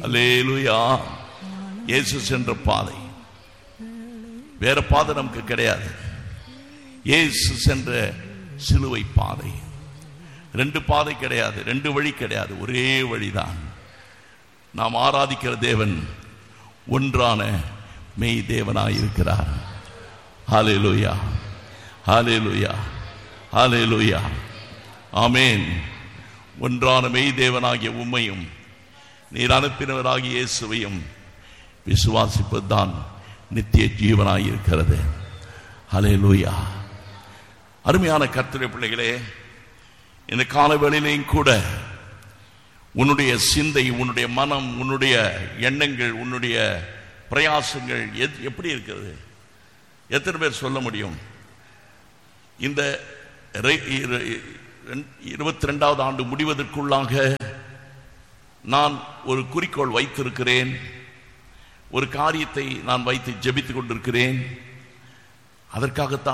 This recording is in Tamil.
அல்லேலூயா இயேசு சென்ற பாதை வேற பாதை நமக்கு கிடையாது இயேசு சென்ற சிலுவை பாதை ரெண்டு பாதை கிடையாது ரெண்டு வழி கிடையாது ஒரே வழிதான் நாம் ஆராதிக்கிற தேவன் ஒன்றான மெய் தேவனாய் இருக்கிறார் ஹalleluya ஹalleluya ஹalleluya ஆமென் ஒன்றான மெய் தேவனாகிய உம்மையும் நீர் அனுப்பினவராகிய இயேசுவையும் விசுவாசிப்பதுதான் நித்திய ஜீவனாய் இருக்கிறது ஹalleluya அருமையான கர்த்தருடைய பிள்ளைகளே இந்த காலவேளையிலையும் கூட உன்னுடைய சிந்தை உன்னுடைய மனம் உன்னுடைய எண்ணங்கள் உன்னுடைய பிரயாசங்கள் எத்- எப்படி இருக்கிறது எத்தனை பேர் சொல்ல முடியும் இந்த இருபத்தி ரெண்டாவது ஆண்டு முடிவதற்குள்ளாக நான் ஒரு குறிக்கோள் வைத்திருக்கிறேன் ஒரு காரியத்தை நான் வைத்து ஜெபித்துக் கொண்டிருக்கிறேன் அதற்காகத்தான்